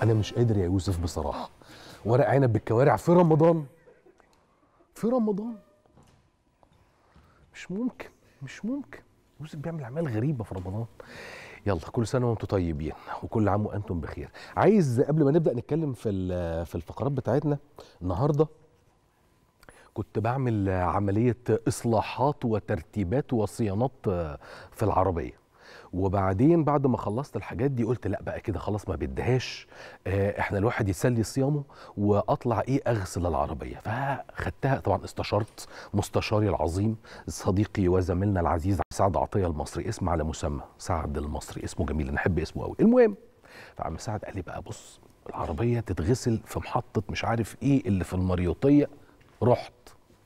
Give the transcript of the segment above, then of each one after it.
انا مش قادر يا يوسف بصراحه ورق عنب بالكوارع في رمضان في رمضان مش ممكن مش ممكن يوسف بيعمل اعمال غريبه في رمضان يلا كل سنه وانتم طيبين وكل عام وانتم بخير عايز قبل ما نبدا نتكلم في ال- في الفقرات بتاعتنا النهارده كنت بعمل عمليه اصلاحات وترتيبات وصيانات في العربيه وبعدين بعد ما خلصت الحاجات دي قلت لا بقى كده خلاص ما بدهاش آه، احنا الواحد يسلي صيامه واطلع ايه اغسل العربيه فخدتها طبعا استشرت مستشاري العظيم صديقي وزميلنا العزيز سعد عطيه المصري اسم على مسمى سعد المصري اسمه جميل انا احب اسمه قوي المهم فعم سعد قال لي بقى بص العربيه تتغسل في محطه مش عارف ايه اللي في المريوطيه رحت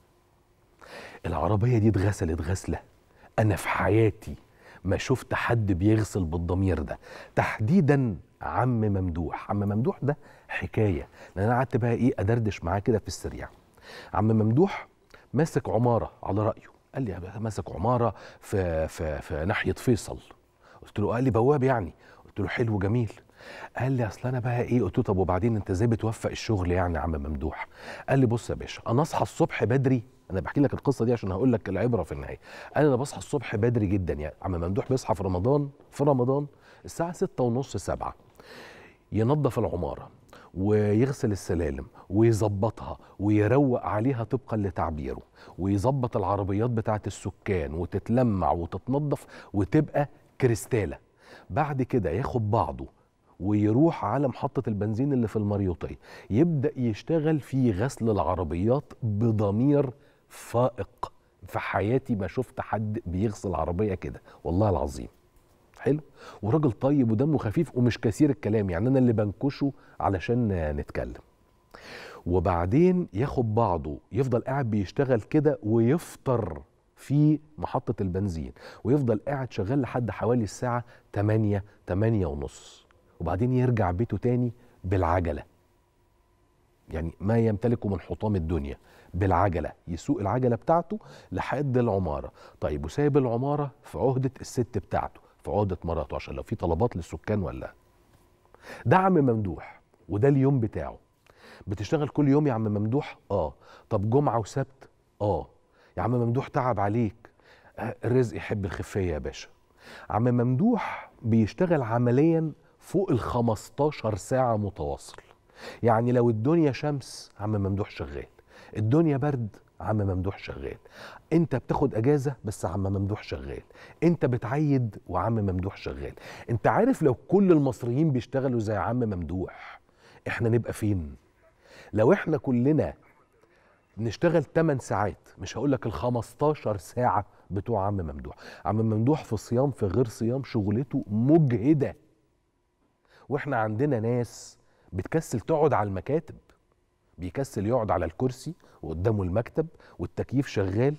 العربيه دي اتغسلت غسله انا في حياتي ما شفت حد بيغسل بالضمير ده تحديدا عم ممدوح عم ممدوح ده حكايه لان انا قعدت بقى ايه ادردش معاه كده في السريع عم ممدوح ماسك عماره على رايه قال لي أنا ماسك عماره في في في ناحيه فيصل قلت له قال لي بواب يعني قلت له حلو جميل قال لي اصل انا بقى ايه قلت له طب وبعدين انت ازاي بتوفق الشغل يعني يا عم ممدوح قال لي بص يا باشا انا اصحى الصبح بدري انا بحكي لك القصه دي عشان هقول لك العبره في النهايه قال لي انا بصحى الصبح بدري جدا يعني عم ممدوح بيصحى في رمضان في رمضان الساعه ستة ونص سبعة ينظف العماره ويغسل السلالم ويظبطها ويروق عليها طبقا لتعبيره ويظبط العربيات بتاعه السكان وتتلمع وتتنظف وتبقى كريستاله بعد كده ياخد بعضه ويروح على محطة البنزين اللي في المريوطية يبدأ يشتغل في غسل العربيات بضمير فائق في حياتي ما شفت حد بيغسل عربية كده والله العظيم حلو وراجل طيب ودمه خفيف ومش كثير الكلام يعني انا اللي بنكشه علشان نتكلم وبعدين ياخد بعضه يفضل قاعد بيشتغل كده ويفطر في محطة البنزين ويفضل قاعد شغال لحد حوالي الساعة 8 8 ونص وبعدين يرجع بيته تاني بالعجلة يعني ما يمتلكه من حطام الدنيا بالعجلة يسوق العجلة بتاعته لحد العمارة طيب وسايب العمارة في عهدة الست بتاعته في عهدة مراته عشان لو في طلبات للسكان ولا ده عم ممدوح وده اليوم بتاعه بتشتغل كل يوم يا عم ممدوح اه طب جمعة وسبت اه يا عم ممدوح تعب عليك آه، الرزق يحب الخفية يا باشا عم ممدوح بيشتغل عمليا فوق ال 15 ساعة متواصل يعني لو الدنيا شمس عم ممدوح شغال الدنيا برد عم ممدوح شغال انت بتاخد اجازة بس عم ممدوح شغال انت بتعيد وعم ممدوح شغال انت عارف لو كل المصريين بيشتغلوا زي عم ممدوح احنا نبقى فين لو احنا كلنا نشتغل 8 ساعات مش هقول لك ال 15 ساعة بتوع عم ممدوح عم ممدوح في صيام في غير صيام شغلته مجهدة واحنا عندنا ناس بتكسل تقعد على المكاتب بيكسل يقعد على الكرسي وقدامه المكتب والتكييف شغال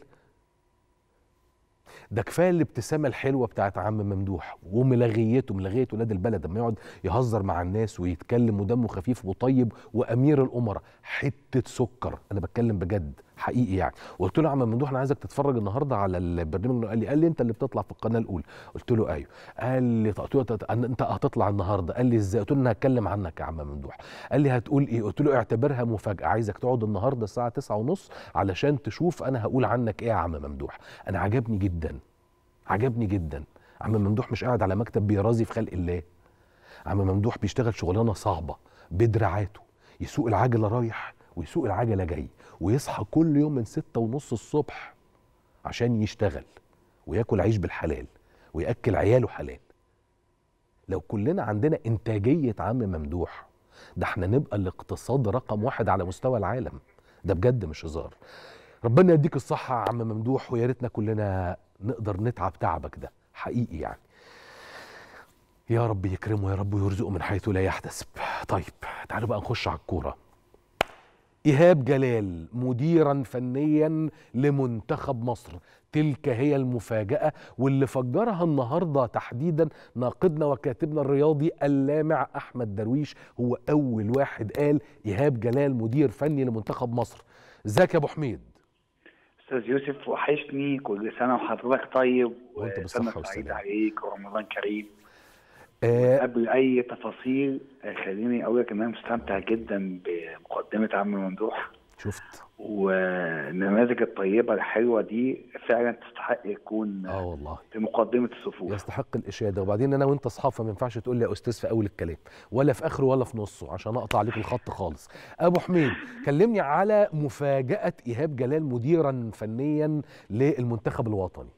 ده كفايه الابتسامه الحلوه بتاعت عم ممدوح وملغيته ملغيه ولاد البلد لما يقعد يهزر مع الناس ويتكلم ودمه خفيف وطيب وامير الامراء حته سكر انا بتكلم بجد حقيقي يعني وقلت له يا عم ممدوح انا عايزك تتفرج النهارده على البرنامج قال لي قال لي انت اللي بتطلع في القناه الاولى قلت له ايوه قال لي قلت له "طب انت هتطلع النهارده قال لي ازاي قلت له انا هتكلم عنك يا عم ممدوح قال لي هتقول ايه قلت له اعتبرها مفاجاه عايزك تقعد النهارده الساعه 9:30 علشان تشوف انا هقول عنك ايه يا عم ممدوح انا عجبني جدا عجبني جدا عم ممدوح مش قاعد على مكتب بيرازي في خلق الله عم ممدوح بيشتغل شغلانه صعبه بدراعاته يسوق العجله رايح ويسوق العجله جاي ويصحى كل يوم من ستة ونص الصبح عشان يشتغل وياكل عيش بالحلال وياكل عياله حلال لو كلنا عندنا انتاجيه عم ممدوح ده احنا نبقى الاقتصاد رقم واحد على مستوى العالم ده بجد مش هزار ربنا يديك الصحه يا عم ممدوح ويا ريتنا كلنا نقدر نتعب تعبك ده حقيقي يعني يا رب يكرمه يا رب ويرزقه من حيث لا يحتسب طيب تعالوا بقى نخش على الكوره ايهاب جلال مديرا فنيا لمنتخب مصر تلك هي المفاجاه واللي فجرها النهارده تحديدا ناقدنا وكاتبنا الرياضي اللامع احمد درويش هو اول واحد قال ايهاب جلال مدير فني لمنتخب مصر ازيك يا ابو حميد استاذ يوسف وحشني كل سنه وحضرتك طيب وأنت وسنة بالصحة سعيدة والسلامة. عليك ورمضان كريم آه قبل اي تفاصيل آه، خليني اقول لك ان انا مستمتع جدا بمقدمه عم ممدوح شفت والنماذج الطيبه الحلوه دي فعلا تستحق يكون اه والله في مقدمه الصفوف يستحق الاشاده وبعدين انا وانت اصحاب فما ينفعش تقول لي يا استاذ في اول الكلام ولا في اخره ولا في نصه عشان اقطع عليك الخط خالص ابو حميد كلمني على مفاجاه ايهاب جلال مديرا فنيا للمنتخب الوطني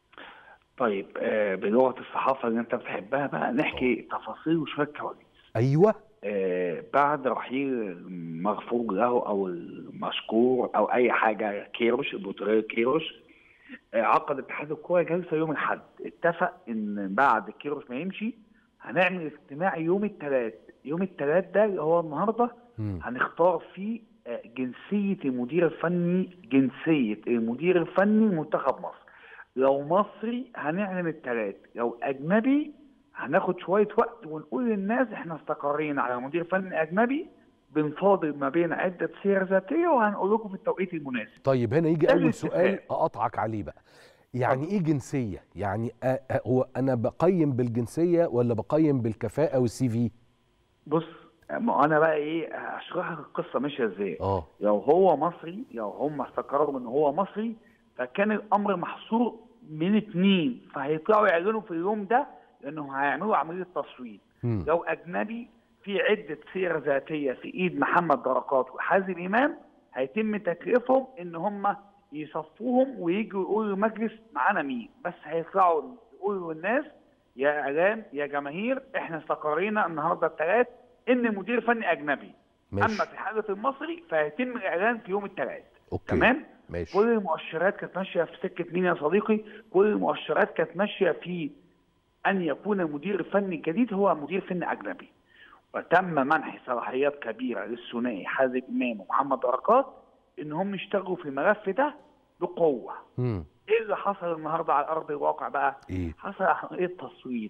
طيب آه، بلغه الصحافه اللي انت بتحبها بقى نحكي تفاصيل وشويه كواليس ايوه آه، بعد رحيل مغفور له او المشكور او اي حاجه كيروش البطوليه كيروش آه، عقد اتحاد الكوره جلسه يوم الاحد اتفق ان بعد كيروش ما يمشي هنعمل اجتماع يوم الثلاث يوم الثلاث ده اللي هو النهارده مم. هنختار فيه آه، جنسيه المدير الفني جنسيه المدير الفني لمنتخب مصر لو مصري هنعلن الثلاث لو اجنبي هناخد شويه وقت ونقول للناس احنا استقرينا على مدير فني اجنبي بنفاضل ما بين عده سير ذاتيه وهنقول لكم في التوقيت المناسب طيب هنا يجي ده اول الاتفاق. سؤال اقطعك عليه بقى يعني ايه جنسيه يعني آه آه هو انا بقيم بالجنسيه ولا بقيم بالكفاءه والسي في بص ما انا بقى ايه هشرح لك القصه ماشيه ازاي اه لو هو مصري لو هم استقروا ان هو مصري فكان الامر محصور من اتنين فهيطلعوا يعلنوا في اليوم ده انهم هيعملوا عمليه تصويت مم. لو اجنبي في عده سير ذاتيه في ايد محمد بركات وحازم امام هيتم تكليفهم ان هم يصفوهم ويجوا يقولوا للمجلس معانا مين بس هيطلعوا يقولوا للناس يا اعلام يا جماهير احنا استقرينا النهارده الثلاث ان مدير فني اجنبي ماشي اما في حاله المصري فيتم الاعلان في يوم الثلاث اوكي تمام ماشي كل المؤشرات كانت ماشيه في سكه مين يا صديقي كل المؤشرات كانت ماشيه في ان يكون المدير الفني الجديد هو مدير فني اجنبي وتم منح صلاحيات كبيره للثنائي حازم امام ومحمد بركات ان هم يشتغلوا في الملف ده بقوه مم. ايه اللي حصل النهارده على ارض الواقع بقى ايه حصل عمليه تصويت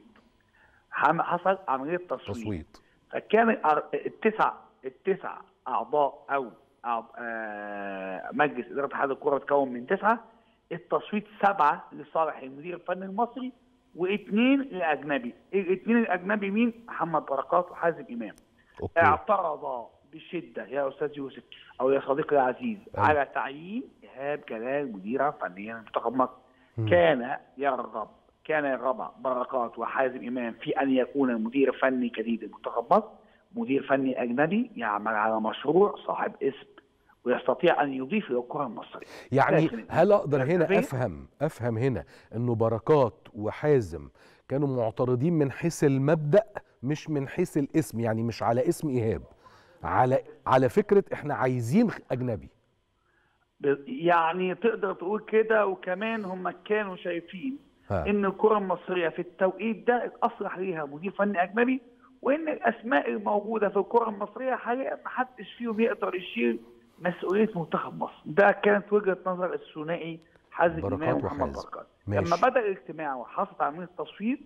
حم- حصل عمليه تصويت, تصويت فكان الأر- التسع التسع اعضاء او أعض- آه، مجلس اداره اتحاد الكره متكون من تسعه التصويت سبعه لصالح المدير الفني المصري واثنين الاجنبي الاثنين الاجنبي مين محمد بركات وحازم امام اوكي اعترض بشده يا استاذ يوسف او يا صديقي العزيز أيوة. على تعيين ايهاب جلال مديرا فنيا لمنتخب مصر مم. كان يرغب كان يرغب بركات وحازم امام في ان يكون مدير فني جديد لمنتخب مصر مدير فني اجنبي يعمل على مشروع صاحب اسم ويستطيع ان يضيف الى الكره المصريه يعني لكن هل اقدر هنا الأجنبية- افهم افهم هنا انه بركات وحازم كانوا معترضين من حيث المبدا مش من حيث الاسم يعني مش على اسم ايهاب على على فكره احنا عايزين اجنبي ب- يعني تقدر تقول كده وكمان هم كانوا شايفين ها. ان الكره المصريه في التوقيت ده الاصلح ليها مدير فني اجنبي وان الاسماء الموجوده في الكره المصريه حاليا ما حدش فيهم يقدر يشيل مسؤوليه منتخب مصر ده كانت وجهه نظر الثنائي حازم بركات امام ومحمد وحازم. بركات ماشي. لما بدا الاجتماع وحصلت عمليه التصويت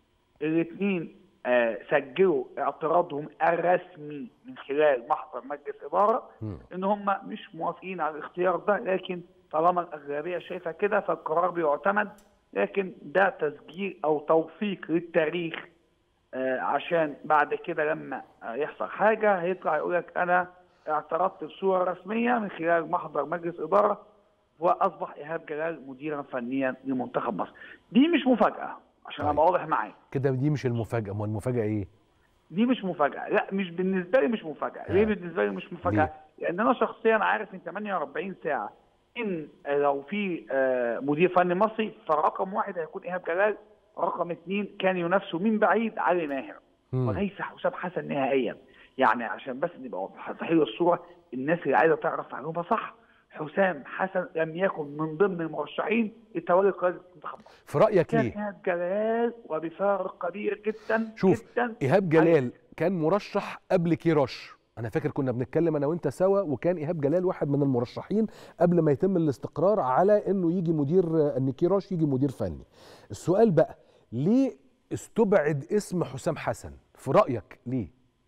الاثنين آه سجلوا اعتراضهم الرسمي من خلال محضر مجلس اداره مم. ان هم مش موافقين على الاختيار ده لكن طالما الاغلبيه شايفه كده فالقرار بيعتمد لكن ده تسجيل او توثيق للتاريخ آه، عشان بعد كده لما آه، يحصل حاجه هيطلع يقول لك انا اعترضت بصوره رسميه من خلال محضر مجلس اداره واصبح ايهاب جلال مديرا فنيا لمنتخب مصر. دي مش مفاجاه عشان طيب. ابقى واضح معاك. كده دي مش المفاجاه امال المفاجاه ايه دي مش مفاجأة، لا مش بالنسبة لي مش مفاجأة، ليه آه. بالنسبة لي مش مفاجأة؟ لأن أنا شخصيا عارف من 48 ساعة إن لو في آه، مدير فني مصري فرقم واحد هيكون إيهاب جلال، رقم اثنين كان ينافسه من بعيد علي ماهر مم. وليس حسام حسن نهائيا. يعني عشان بس نبقى صحيح الصورة الناس اللي عايزة تعرف معلومة صح حسام حسن لم يكن من ضمن المرشحين لتولي قيادة منتخب مصر. في رايك كان ليه إيهاب جلال وبفارق كبير جدا شوف، جدا ايهاب جلال كان مرشح قبل كيروش انا فاكر كنا بنتكلم انا وانت سوا وكان ايهاب جلال واحد من المرشحين قبل ما يتم الاستقرار على انه يجي مدير ان كيروش يجي مدير فني السؤال بقى ليه استبعد اسم حسام حسن في رايك ليه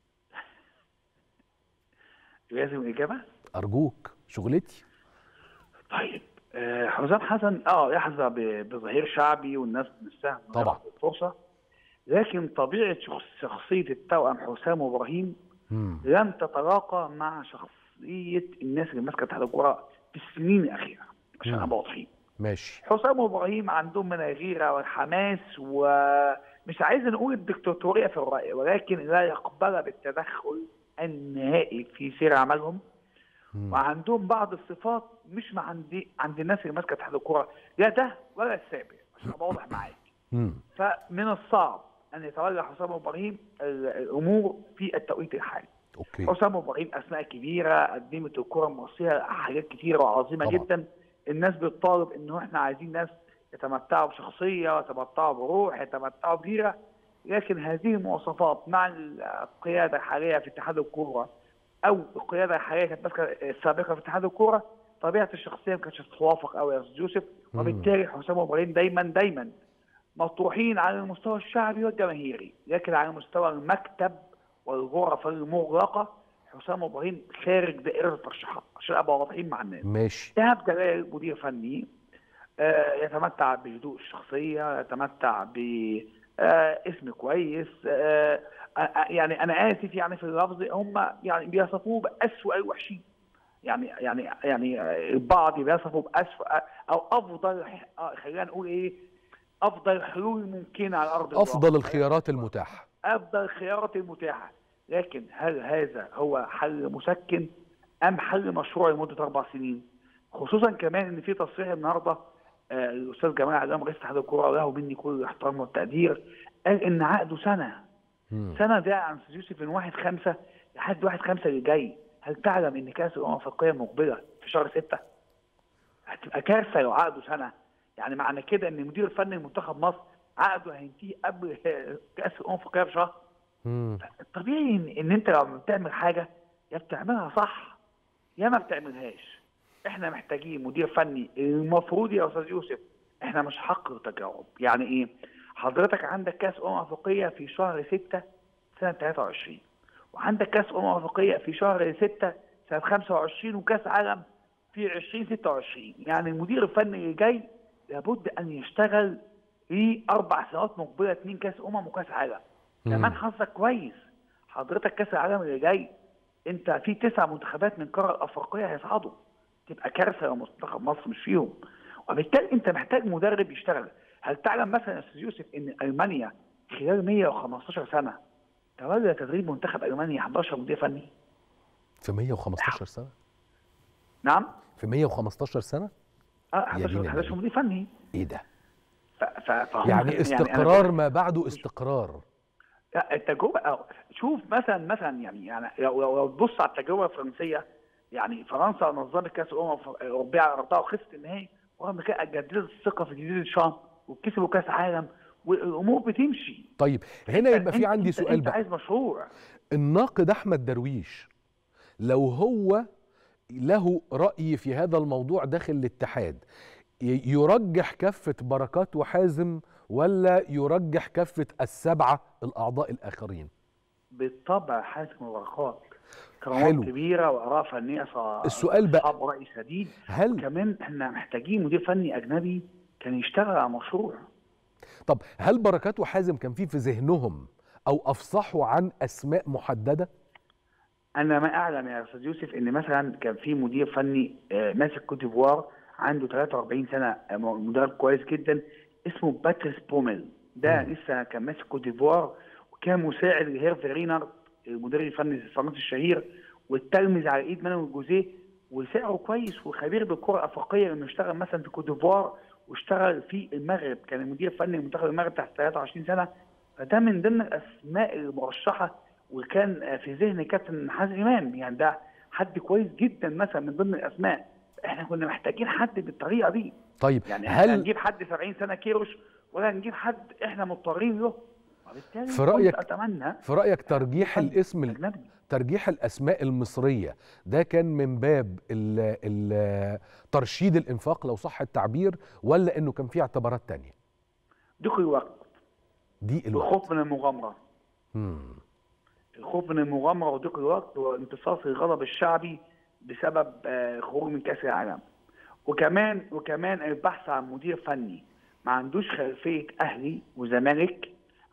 لازم إجابة؟ ارجوك شغلتي طيب آه، حسام حسن اه يحظى ب- بظهير شعبي والناس نفسها طبعا. الفرصه لكن طبيعه شخص- شخصيه التوأم حسام وابراهيم مم. لم تتلاقى مع شخصيه الناس اللي ماسكه اتحاد الكوره في السنين الاخيره عشان مم. ابقى واضحين ماشي حسام وابراهيم عندهم من الغيره والحماس ومش عايز نقول الدكتاتوريه في الراي ولكن لا يقبل بالتدخل النهائي في سير عملهم مم. وعندهم بعض الصفات مش مع عند عند الناس اللي ماسكه اتحاد الكوره لا ده ولا السابق عشان ابقى واضح معاك مم. فمن الصعب ان يتولى حسام وابراهيم ال- الامور في التوقيت الحالي اوكي حسام وابراهيم اسماء كبيره قدمت الكره المصريه حاجات كتيره وعظيمه طبعا. جدا الناس بتطالب ان احنا عايزين ناس يتمتعوا بشخصيه يتمتعوا بروح يتمتعوا بغيره لكن هذه المواصفات مع القياده الحاليه في اتحاد الكوره او القياده الحاليه كانت ماسكه السابقه في اتحاد الكوره طبيعه الشخصيه ما كانتش تتوافق قوي يا استاذ يوسف مم. وبالتالي حسام وابراهيم دايما دايما مطروحين على المستوى الشعبي والجماهيري لكن على مستوى المكتب والغرف المغلقه حسام ابراهيم خارج دائره الترشيحات عشان ابقى واضحين مع الناس ماشي ايهاب جلال مدير فني آه، يتمتع بهدوء الشخصيه يتمتع باسم كويس آه، آه، يعني انا اسف يعني في اللفظ هم يعني بيصفوه باسوء الوحشين يعني يعني يعني البعض بيصفوا باسوء او افضل آه، خلينا نقول ايه افضل حلول ممكنه على ارض الواقع. افضل الخيارات المتاحه افضل الخيارات المتاحه لكن هل هذا هو حل مسكن ام حل مشروع لمده اربع سنين خصوصا كمان ان في تصريح النهارده آه، الاستاذ جمال علام رئيس اتحاد الكوره له مني كل الاحترام والتقدير قال ان عقده سنه مم. سنه ده عن استاذ يوسف من 1 5 لحد 1 5 اللي جاي هل تعلم ان كاس الامم الافريقيه مقبله في شهر 6 هتبقى كارثه لو عقده سنه يعني معنى كده ان المدير الفني لمنتخب مصر عقده هينتهي قبل كاس الامم الافريقيه بشهر مم. الطبيعي ان, إن انت لما بتعمل حاجه يا بتعملها صح يا ما بتعملهاش احنا محتاجين مدير فني المفروض يا استاذ يوسف احنا مش حق تجاوب يعني ايه حضرتك عندك كاس امم افريقيه في شهر 6 سنه 23 وعندك كاس امم افريقيه في شهر 6 سنه 25 وكاس عالم في 2026 يعني المدير الفني اللي جاي لابد ان يشتغل في اربع سنوات مقبله اثنين كاس امم وكاس عالم كمان حظك كويس حضرتك كاس العالم اللي جاي انت في تسع منتخبات من القاره الافريقيه هيصعدوا تبقى كارثه لو منتخب مصر مش فيهم وبالتالي انت محتاج مدرب يشتغل هل تعلم مثلا يا استاذ يوسف ان المانيا خلال 115 سنه تولى تدريب منتخب المانيا 11 مدير فني في 115 سنه نعم في 115 سنه اه يا 11 دين 11 النبي. مدير فني ايه ده ف- ف- فهم يعني أنا استقرار بقول- ما بعده استقرار لا، التجربه أو شوف مثلا مثلا يعني يعني لو لو لو تبص على التجربه الفرنسيه يعني فرنسا نظمت كاس الامم الاوروبيه على ارضها وخسرت النهائي ورغم كده جددت الثقه في جديد الشام وكسبوا كاس عالم والامور بتمشي طيب هنا يبقى في أنت- عندي أنت- سؤال انت بقى عايز مشروع الناقد احمد درويش لو هو له راي في هذا الموضوع داخل الاتحاد ي- يرجح كفه بركات وحازم ولا يرجح كفه السبعه الاعضاء الاخرين بالطبع حازم وبركات حلو. كرامات كبيره واراء فنيه ص- السؤال بقى. اصحاب راي سديد هل كمان احنا محتاجين مدير فني اجنبي كان يشتغل على مشروع طب هل بركات وحازم كان في في ذهنهم او افصحوا عن اسماء محدده انا ما اعلم يا استاذ يوسف ان مثلا كان في مدير فني آه، ماسك كوت ديفوار عنده 43 سنه آه، مدرب كويس جدا اسمه باتريس بوميل ده مم. لسه كان ماسك كوت ديفوار وكان مساعد لهيرفي رينارد المدرب الفني الفرنسي الشهير والتلمذ على ايد مانويل جوزيه وسعره كويس وخبير بالكره الافريقيه لانه اشتغل مثلا في كوت ديفوار واشتغل في المغرب كان المدير الفني لمنتخب المغرب تحت 23 سنه فده من ضمن الاسماء المرشحه وكان في ذهن كابتن حازم امام يعني ده حد كويس جدا مثلا من ضمن الاسماء احنا كنا محتاجين حد بالطريقه دي طيب يعني هل هل نجيب حد 70 سنه كيروش ولا نجيب حد احنا مضطرين له وبالتالي في رأيك- كنت اتمنى في رايك ترجيح فن الاسم ال- اجنبي ترجيح الاسماء المصريه ده كان من باب ال ال ترشيد الانفاق لو صح التعبير ولا انه كان في اعتبارات تانية دخل الوقت دي الوقت الخوف من المغامره مم. الخوف من المغامره وضيق الوقت وامتصاص الغضب الشعبي بسبب آه، خروج من كاس العالم وكمان وكمان البحث عن مدير فني ما عندوش خلفيه اهلي وزمالك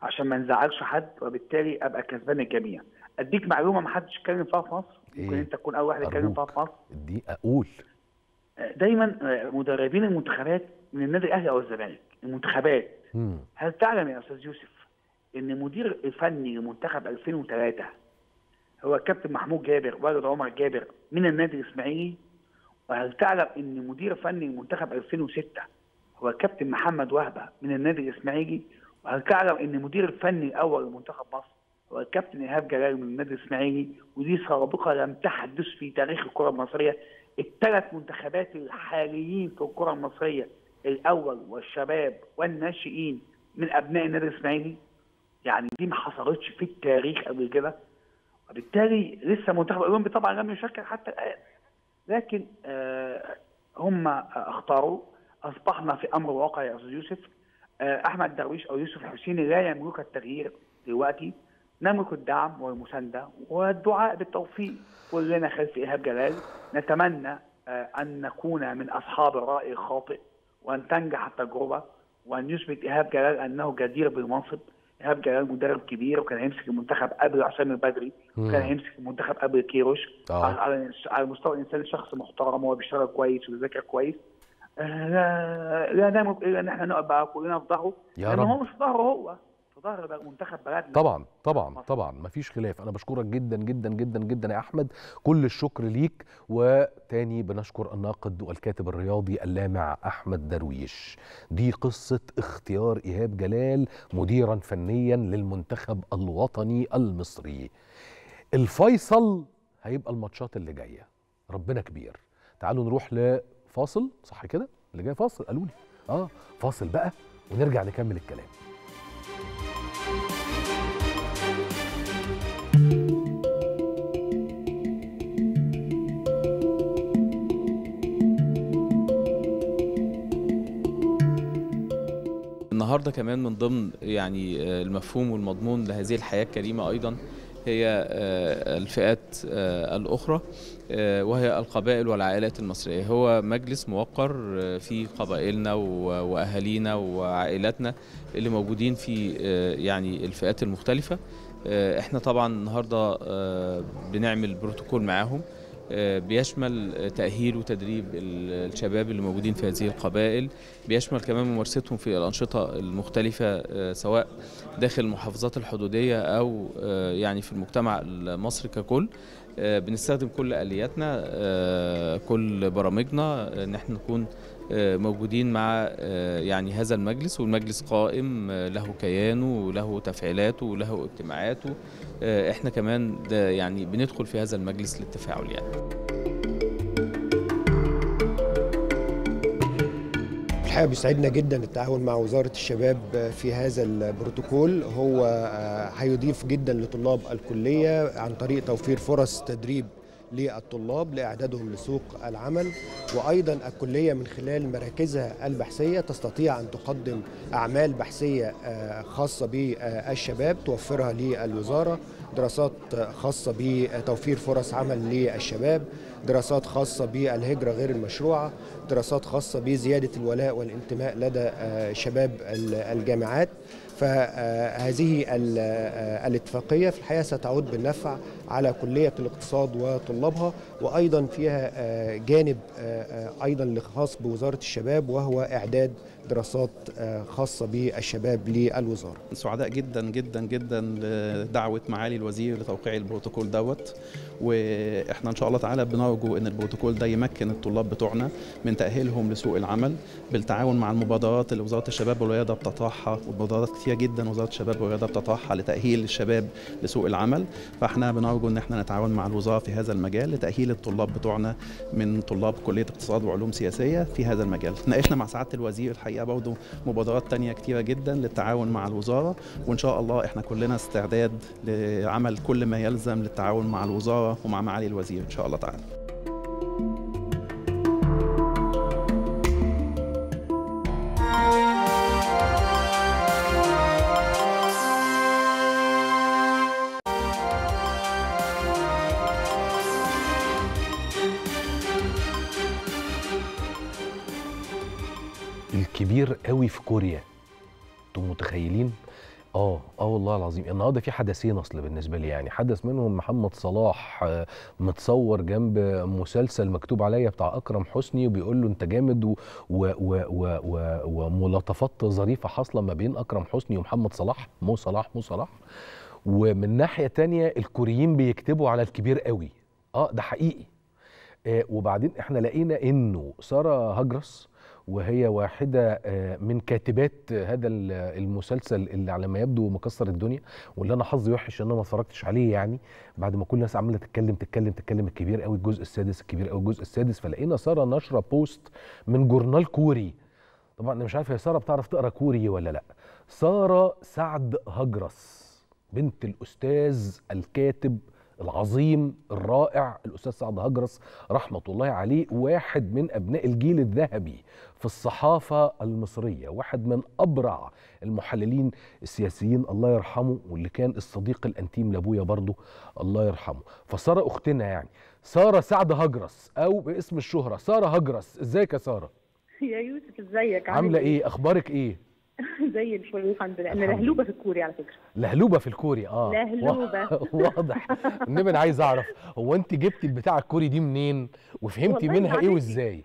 عشان ما نزعلش حد وبالتالي ابقى كسبان الجميع اديك معلومه ما حدش اتكلم فيها في مصر ممكن إيه؟ انت تكون اول واحد يتكلم فيها أرجوك. في مصر دي اقول دايما مدربين المنتخبات من النادي الاهلي او الزمالك المنتخبات مم. هل تعلم يا استاذ يوسف ان مدير الفني لمنتخب 2003 هو الكابتن محمود جابر والد عمر جابر من النادي الاسماعيلي وهل تعلم ان مدير فني لمنتخب 2006 هو الكابتن محمد وهبه من النادي الاسماعيلي وهل تعلم ان مدير الفني الاول لمنتخب مصر هو الكابتن ايهاب جلال من النادي الاسماعيلي ودي سابقه لم تحدث في تاريخ الكره المصريه الثلاث منتخبات الحاليين في الكره المصريه الاول والشباب والناشئين من ابناء النادي الاسماعيلي يعني دي ما حصلتش في التاريخ قبل كده وبالتالي لسه منتخب الاولمبي طبعا لم يشكل حتى الان لكن آه هم اختاروا اصبحنا في امر واقع يا استاذ يوسف آه احمد درويش او يوسف الحسيني لا يملك التغيير دلوقتي نملك الدعم والمسانده والدعاء بالتوفيق كلنا خلف ايهاب جلال نتمنى آه ان نكون من اصحاب الراي الخاطئ وان تنجح التجربه وان يثبت ايهاب جلال انه جدير بالمنصب ايهاب جلال مدرب كبير وكان هيمسك المنتخب قبل حسام البدري وكان هيمسك المنتخب قبل كيروش آه. على على على المستوى الانساني شخص محترم وهو بيشتغل كويس وبيذاكر كويس آه، لا لا نملك الا ان احنا نقف بقى كلنا في ظهره يا لان رب. هو مش في ظهره هو في ظهر بقى منتخب بلدنا طبعا طبعا مصر. طبعا مفيش خلاف انا بشكرك جدا جدا جدا جدا يا احمد كل الشكر ليك وتاني بنشكر الناقد والكاتب الرياضي اللامع احمد درويش دي قصه اختيار ايهاب جلال مديرا فنيا للمنتخب الوطني المصري الفيصل هيبقى الماتشات اللي جايه ربنا كبير تعالوا نروح لفاصل صح كده اللي جاي فاصل قالوا لي اه فاصل بقى ونرجع نكمل الكلام النهارده كمان من ضمن يعني آه، المفهوم والمضمون لهذه الحياه الكريمه ايضا هي آه، الفئات آه، الاخرى آه، وهي القبائل والعائلات المصريه هو مجلس موقر آه، في قبائلنا و- واهالينا وعائلاتنا اللي موجودين في آه، يعني الفئات المختلفه آه، احنا طبعا النهارده آه، بنعمل بروتوكول معاهم آه، بيشمل آه، تأهيل وتدريب ال- الشباب اللي موجودين في هذه القبائل بيشمل كمان ممارستهم في الأنشطة المختلفة آه، سواء داخل المحافظات الحدودية أو آه، يعني في المجتمع المصري ككل آه، بنستخدم كل آلياتنا آه، كل برامجنا إن احنا نكون آه، موجودين مع آه، يعني هذا المجلس والمجلس قائم آه، له كيانه وله تفعيلاته وله اجتماعاته آه، احنا كمان ده يعني بندخل في هذا المجلس للتفاعل يعني الحقيقه بيسعدنا جدا التعاون مع وزاره الشباب في هذا البروتوكول هو آه، هيضيف جدا لطلاب الكليه عن طريق توفير فرص تدريب للطلاب لاعدادهم لسوق العمل وايضا الكليه من خلال مراكزها البحثيه تستطيع ان تقدم اعمال بحثيه آه، خاصه بالشباب توفرها للوزاره دراسات خاصه بتوفير فرص عمل للشباب دراسات خاصه بالهجره غير المشروعه دراسات خاصه بزياده الولاء والانتماء لدى آه، شباب ال- الجامعات فهذه ال- آه، الاتفاقيه في الحقيقه ستعود بالنفع على كليه الاقتصاد وطلابها وايضا فيها آه، جانب آه، آه، ايضا خاص بوزاره الشباب وهو اعداد دراسات آه، خاصه بالشباب للوزاره سعداء جدا جدا جدا لدعوه معالي الوزير لتوقيع البروتوكول دوت واحنا ان شاء الله تعالى بنرجو ان البروتوكول ده يمكن الطلاب بتوعنا من تاهيلهم لسوق العمل بالتعاون مع المبادرات اللي وزاره الشباب والرياضه بتطرحها ومبادرات كتير جدا وزاره الشباب والرياضه بتطرحها لتاهيل الشباب لسوق العمل فاحنا بنرجو ان احنا نتعاون مع الوزاره في هذا المجال لتاهيل الطلاب بتوعنا من طلاب كليه اقتصاد وعلوم سياسيه في هذا المجال ناقشنا مع سعاده الوزير الحقيقه برضه مبادرات تانية كتيره جدا للتعاون مع الوزاره وان شاء الله احنا كلنا استعداد لعمل كل ما يلزم للتعاون مع الوزاره ومع معالي الوزير ان شاء الله تعالى الكبير قوي في كوريا انتم متخيلين اه اه والله العظيم النهارده في حدثين اصل بالنسبه لي يعني حدث منهم محمد صلاح آه، متصور جنب مسلسل مكتوب عليا بتاع اكرم حسني وبيقول له انت جامد و- و- و- و- و- وملاطفات ظريفه حاصله ما بين اكرم حسني ومحمد صلاح مو صلاح مو صلاح ومن ناحيه تانية الكوريين بيكتبوا على الكبير قوي اه ده حقيقي آه، وبعدين احنا لقينا انه ساره هجرس وهي واحده آه، من كاتبات هذا ال- المسلسل اللي على ما يبدو مكسر الدنيا واللي انا حظي وحش ان انا ما اتفرجتش عليه يعني بعد ما كل الناس عماله تتكلم تتكلم تتكلم الكبير قوي الجزء السادس الكبير قوي الجزء السادس فلقينا ساره نشره بوست من جورنال كوري طبعا انا مش عارف هي ساره بتعرف تقرا كوري ولا لا ساره سعد هجرس بنت الاستاذ الكاتب العظيم الرائع الاستاذ سعد هجرس رحمه الله عليه واحد من ابناء الجيل الذهبي في الصحافه المصريه واحد من ابرع المحللين السياسيين الله يرحمه واللي كان الصديق الانتيم لابويا برضه الله يرحمه فساره اختنا يعني ساره سعد هجرس او باسم الشهره ساره هجرس ازيك يا ساره يا يوسف ازيك عامل عامله ايه اخبارك ايه زي الفل الحمد لله انا الحمد لهلوبه في الكوري على فكره لهلوبه في الكوري اه لهلوبة. واضح النبي انا عايز اعرف هو انت جبتي البتاع الكوري دي منين وفهمتي والله منها ايه عادي. وازاي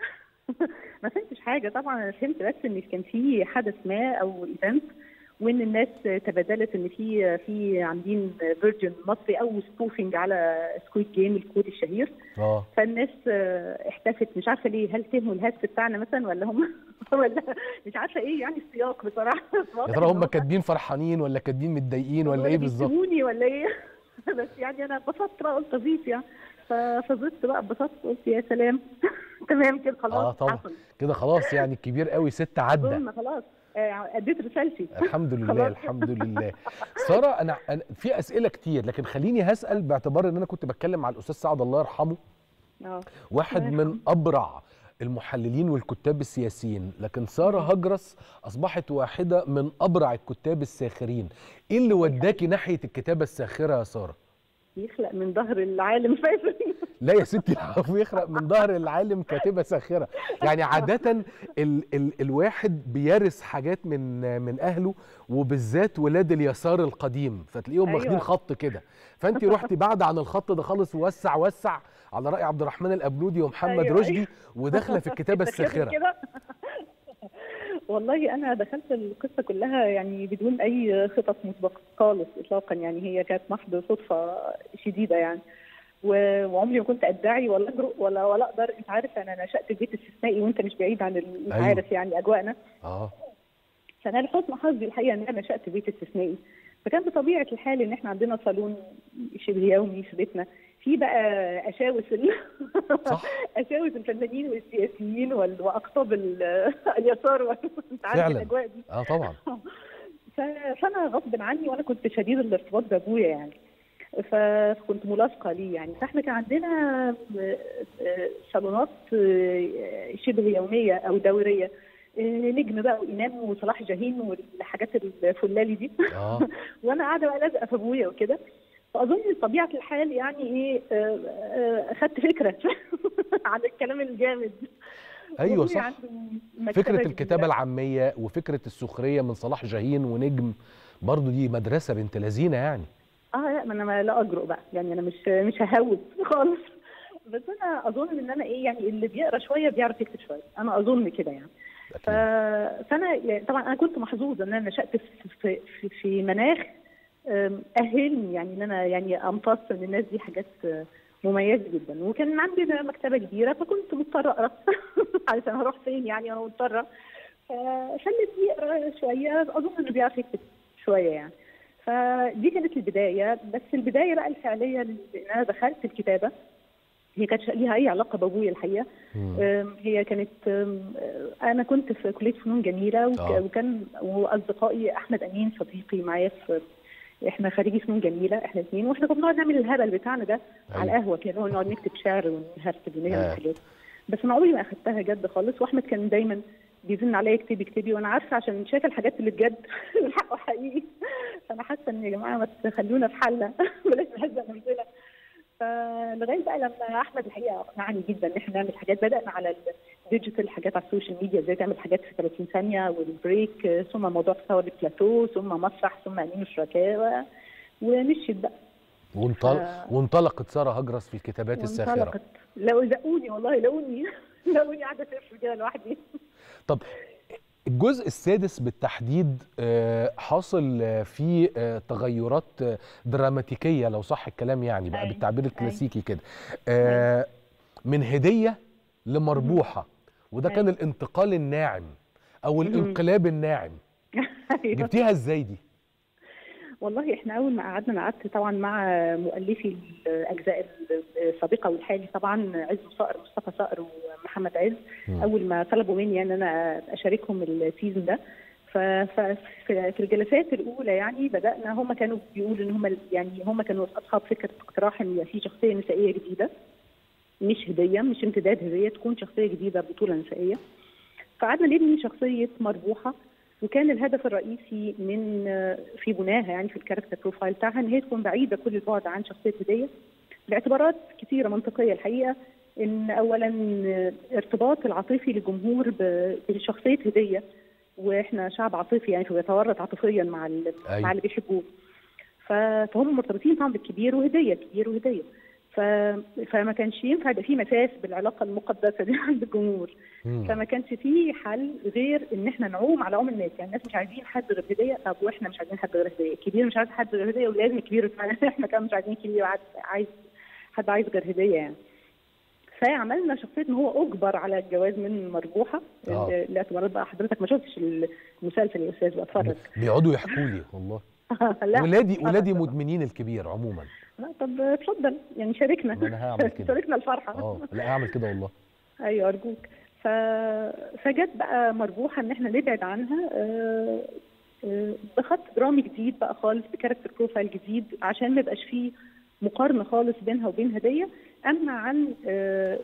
ما فهمتش حاجه طبعا انا فهمت بس ان كان في حدث ما او ايفنت وان الناس تبادلت ان في في عاملين فيرجن مصري او سبوفنج على سكويد جيم الكوري الشهير اه فالناس آه، احتفت مش عارفه ليه هل فهموا الهدف بتاعنا مثلا ولا هم ولا مش عارفه ايه يعني السياق بصراحه يا ترى هم كاتبين فرحانين ولا كاتبين متضايقين ولا ايه بالظبط بيشتموني ولا ايه بس يعني انا اتبسطت بقى قلت اضيف يعني ف- فضفت بقى اتبسطت قلت يا سلام تمام كده خلاص اه طبعا حصل. كده خلاص يعني الكبير قوي ست عدى ظلم خلاص آه، اديت رسالتي الحمد لله خلاص. الحمد لله ساره انا أنا في اسئله كتير لكن خليني هسال باعتبار ان انا كنت بتكلم مع الاستاذ سعد الله يرحمه اه واحد الله من ابرع المحللين والكتاب السياسيين لكن ساره هجرس اصبحت واحده من ابرع الكتاب الساخرين ايه اللي وداكي ناحيه الكتابه الساخره يا ساره يخلق من ظهر العالم فاهم لا يا ستي العفو يخرق من ظهر العالم كاتبه ساخره يعني عاده ال ال الواحد بيرث حاجات من من اهله وبالذات ولاد اليسار القديم فتلاقيهم أيوة. واخدين خط كده فانت رحتي بعد عن الخط ده خالص ووسع وسع على راي عبد الرحمن الابنودي ومحمد أيوة، رشدي وداخله في الكتابه أنت كده الساخره كده. والله انا دخلت القصه كلها يعني بدون اي خطط مسبقه خالص اطلاقا يعني هي كانت محض صدفه شديده يعني و- وعمري ما كنت ادعي ولا اجرؤ ولا ولا اقدر انت عارف انا نشات في بيت استثنائي وانت مش بعيد عن ال- انت أيوة. عارف يعني اجواءنا اه فانا لحسن حظي الحقيقه ان انا نشات في بيت استثنائي فكان بطبيعه الحال ان احنا عندنا صالون شبه يومي في بيتنا في بقى اشاوس ال... صح. اشاوس الفنانين والسياسيين وال- واقطاب ال- اليسار وال- انت عارف فعلا. الاجواء دي اه طبعا ف- فانا غصب عني وانا كنت شديد الارتباط بابويا يعني ف- فكنت ملاصقه ليه يعني فاحنا كان عندنا آه، آه، صالونات آه، شبه يوميه او دوريه آه، نجم بقى وامام وصلاح جاهين والحاجات الفلالي دي اه وانا قاعده بقى لازقه في ابويا وكده فاظن بطبيعه الحال يعني ايه آه، آه، اخدت فكره عن الكلام الجامد ايوه وأبويا صح عنده مكتبة فكره كبيرة. الكتابه العاميه وفكره السخريه من صلاح جاهين ونجم برضو دي مدرسه بنت لذينه يعني اه لا ما انا ما لا اجرؤ بقى يعني انا مش مش ههوس خالص بس انا اظن ان انا ايه يعني اللي بيقرا شويه بيعرف يكتب شويه انا اظن كده يعني ف... أكيد. فانا يعني طبعا انا كنت محظوظه ان انا نشات في في, في, في مناخ أم، اهلني يعني ان انا يعني امتص من الناس دي حاجات آه، مميزه جدا وكان عندنا مكتبه كبيره فكنت مضطره اقرا علشان هروح فين يعني انا مضطره فخلت يقرا شويه اظن انه بيعرف يكتب شويه يعني فدي كانت البدايه بس البدايه بقى الفعليه ان انا دخلت الكتابه هي كانت ليها اي علاقه بابويا الحقيقه مم. أم، هي كانت أم، انا كنت في كليه فنون جميله وك- آه. وكان واصدقائي احمد امين صديقي معايا في احنا خريجي فنون جميله احنا اثنين واحنا كنا بنقعد نعمل الهبل بتاعنا ده أيوة. على القهوه كده نقعد نكتب شعر ونهرتب ونعمل آه. حاجات بس انا عمري ما اخدتها جد خالص واحمد كان دايما بيزن عليا اكتبي اكتبي وانا عارفه عشان شايفه الحاجات اللي بجد الحق حقيقي فانا حاسه ان يا جماعه ما تخلونا في حالنا بلاش نهزق نفسنا فلغايه بقى لما احمد الحقيقه اقنعني جدا ان احنا نعمل حاجات بدانا على الديجيتال حاجات على السوشيال ميديا ازاي تعمل حاجات في 30 ثانيه والبريك ثم موضوع تصور البلاتو ثم مسرح ثم امين الشركاء ومشيت بقى وانطلق آه. وانطلقت ساره هجرس في الكتابات الساخره وانطلقت لو زقوني والله لقوني لقوني قاعده تقفل كده لوحدي طب الجزء السادس بالتحديد آه، حاصل آه، فيه آه، تغيرات آه، دراماتيكيه لو صح الكلام يعني بقى أي. بالتعبير الكلاسيكي كده آه، من هديه لمربوحه وده أي. كان الانتقال الناعم او مهم. الانقلاب الناعم أيوة. جبتيها ازاي دي والله احنا اول ما قعدنا أنا قعدت طبعا مع مؤلفي الاجزاء السابقه والحالي طبعا عز صقر مصطفى صقر ومحمد عز مم. اول ما طلبوا مني ان انا اشاركهم السيزون ده ف- ف- في في الجلسات الاولى يعني بدانا هم كانوا بيقولوا ان هم يعني هم كانوا اصحاب فكره اقتراح ان يبقى في شخصيه نسائيه جديده مش هديه مش امتداد هديه تكون شخصيه جديده بطوله نسائيه فقعدنا نبني شخصيه مربوحه وكان الهدف الرئيسي من في بناها يعني في الكاركتر بروفايل بتاعها ان هي تكون بعيده كل البعد عن شخصيه هديه لاعتبارات كثيره منطقيه الحقيقه ان اولا ارتباط العاطفي للجمهور ب- بشخصيه هديه واحنا شعب عاطفي يعني فبيتورط عاطفيا مع ال- أيوة. مع اللي بيحبوه ف- فهم مرتبطين طبعا بالكبير وهديه كبير وهديه ف... فما كانش ينفع يبقى في مساس بالعلاقه المقدسه دي عند الجمهور مم. فما كانش فيه حل غير ان احنا نعوم على عوم الناس يعني الناس مش عايزين حد غير هديه طب واحنا مش عايزين حد غير هديه الكبير مش عايز حد غير هديه ولازم الكبير يسمعنا. احنا كمان مش عايزين كبير عايز عايز حد عايز غير هديه يعني فعملنا شخصيه ان هو اجبر على الجواز من مربوحه آه. الاعتبارات بقى حضرتك ما شفتش المسلسل يا استاذ بقى اتفرج بيقعدوا يحكوا لي والله لا ولادي ولادي اتفرج. مدمنين الكبير عموما لا طب اتفضل يعني شاركنا ما أنا هعمل كده. شاركنا الفرحه اه لا اعمل كده والله ايوه ارجوك ف... فجت بقى مربوحه ان احنا نبعد عنها آه، آه، بخط درامي جديد بقى خالص بكاركتر بروفايل جديد عشان ما يبقاش فيه مقارنه خالص بينها وبين هديه اما عن آه،